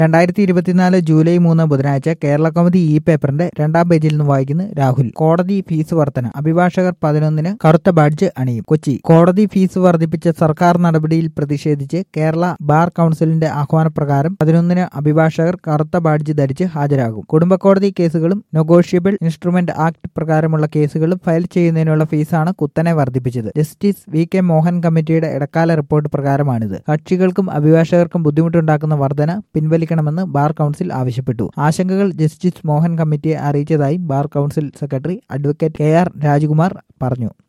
രണ്ടായിരത്തി ഇരുപത്തിനാല് ജൂലൈ മൂന്ന് ബുധനാഴ്ച കേരള കൗമുദി ഇ പേപ്പറിന്റെ രണ്ടാം പേജിൽ നിന്ന് വായിക്കുന്നു രാഹുൽ കോടതി ഫീസ് വർധന അഭിഭാഷകർ പതിനൊന്നിന് കറുത്ത ബാഡ്ജ് അണിയും കൊച്ചി കോടതി ഫീസ് വർദ്ധിപ്പിച്ച സർക്കാർ നടപടിയിൽ പ്രതിഷേധിച്ച് കേരള ബാർ കൌൺസിലിന്റെ ആഹ്വാനപ്രകാരം പതിനൊന്നിന് അഭിഭാഷകർ കറുത്ത ബാഡ്ജ് ധരിച്ച് ഹാജരാകും കുടുംബക്കോടതി കേസുകളും നെഗോഷ്യബിൾ ഇൻസ്ട്രുമെന്റ് ആക്ട് പ്രകാരമുള്ള കേസുകളും ഫയൽ ചെയ്യുന്നതിനുള്ള ഫീസാണ് കുത്തനെ വർദ്ധിപ്പിച്ചത് ജസ്റ്റിസ് വി കെ മോഹൻ കമ്മിറ്റിയുടെ ഇടക്കാല റിപ്പോർട്ട് പ്രകാരമാണിത് കക്ഷികൾക്കും അഭിഭാഷകർക്കും ബുദ്ധിമുട്ടുണ്ടാക്കുന്ന വർധന പിൻവലിക്കണമെന്ന് ബാർ കൌൺസിൽ ആവശ്യപ്പെട്ടു ആശങ്കകൾ ജസ്റ്റിസ് മോഹൻ കമ്മിറ്റിയെ അറിയിച്ചതായി bar council secretary advocate K R Rajakumar പറഞ്ഞു